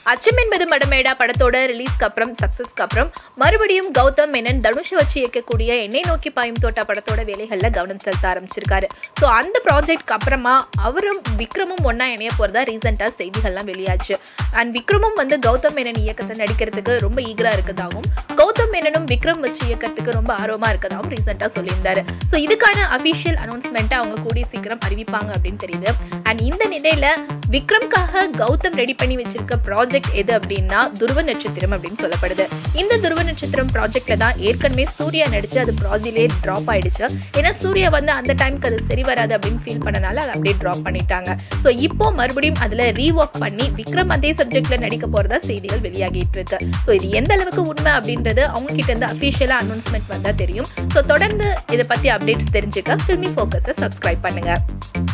அச்சமின் மீது மடமேடா படத்தோட ரிலீஸ்க்கு அப்புறம் சக்சஸ்க்கு அப்புறம் மறுபடியும் கௌதம் மேனன் தனுஷை வச்சு இயக்கக்கூடிய என்னை நோக்கி பாயும் தோட்டா படத்தோட வேலைகள்ல கவனம் செலுத்த ஆரம்பிச்சிருக்காரு ஸோ அந்த ப்ராஜெக்ட்க்கு அப்புறமா அவரும் விக்ரமும் ஒண்ணா இணைய போறதா ரீசெண்டாக செய்திகள்லாம் வெளியாச்சு அண்ட் விக்ரமும் வந்து கௌதம் மேனன் இயக்கத்தை நடிக்கிறதுக்கு ரொம்ப ஈகரா இருக்கதாகவும் கௌதம் மேனனும் விக்ரம் வச்சு இயக்கத்துக்கு ரொம்ப ஆர்வமா இருக்கதாகவும் ரீசெண்டாக சொல்லியிருந்தாரு ஸோ இதுக்கான அஃபிஷியல் அனௌன்ஸ்மெண்ட்டை அவங்க கூடிய சீக்கிரம் அறிவிப்பாங்க அப்படின்னு தெரியுது அண்ட் இந்த நிலையில விக்ரம்காக கௌதம் ரெடி பண்ணி வச்சிருக்க ப்ராஜெக்ட் எது அப்படின்னா துருவ நட்சத்திரம் அப்படின்னு சொல்லப்படுது இந்த துருவ நட்சத்திரம் ப்ராஜெக்ட்ல தான் ஏற்கனவே சூர்யா நடிச்சு அது ப்ராஜிலே ட்ராப் ஆயிடுச்சு ஏன்னா சூர்யா வந்து அந்த டைம்க்கு அது சரி வராது அப்படின்னு ஃபீல் பண்ணனால அதை அப்படியே ட்ராப் பண்ணிட்டாங்க ஸோ இப்போ மறுபடியும் அதுல ரீஒர்க் பண்ணி விக்ரம் அதே சப்ஜெக்ட்ல நடிக்க போறதா செய்திகள் வெளியாகிட்டு இருக்கு ஸோ இது எந்த அளவுக்கு உண்மை அப்படின்றது அவங்க கிட்ட இருந்து அஃபிஷியலா அனௌன்ஸ்மெண்ட் வந்தா தெரியும் ஸோ தொடர்ந்து இதை பத்தி அப்டேட்ஸ் தெரிஞ்சுக்க ஃபில்மி ஃபோக்கஸை சப்ஸ்கிரைப் பண்ணுங்க